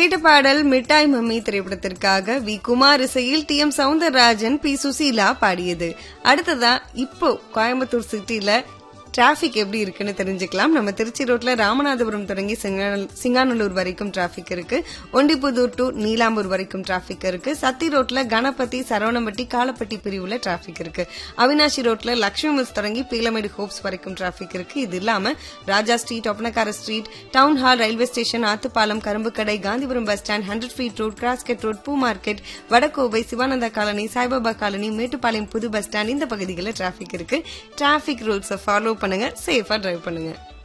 கேட்ட பாடல் மிட்டாய் மம்மி திரைப்படத்திற்காக வி குமார் இசையில் T M Soundararajan P Susheela பாடியது அடுத்ததா இப்போ கோயம்புத்தூர் சிட்டில டிராபிக் எப்படி இருக்குன்னு தெரிஞ்சுக்கலாம் நம்ம திருச்சி ரோட்ல ராமநாதபுரம் தொடங்கி சிங்கான- சிங்காநல்லூர் வரைக்கும் டிராபிக் இருக்கு ஒண்டிப்புதூர் டு நீலாம்பூர் வரைக்கும் டிராபிக் இருக்கு சத்தி ரோட்ல கணபதி சரவணம்பட்டி காலப்பட்டி பிரிவுல டிராபிக் இருக்கு அவினாஷி ரோட்ல லட்சுமி மில்ஸ் தொடங்கி பீலமேடு ஹோப்ஸ் வரைக்கும் டிராபிக் இருக்கு இது இல்லாம Raja street Oppanakara street town hall railway station Athupalam Karumbukadai Gandhipuram bus stand hundred feet road crosscut road பூ market Vadakovai Sivananda colony Saibaba colony Mettupalayam புது பஸ் ஸ்டாண்ட் இந்த பகுதிகளில் டிராபிக் இருக்கு டிராபிக் ரூல்ஸை ஃபாலோ பண்ணுங்க சேஃபா டிரைவ் பண்ணுங்க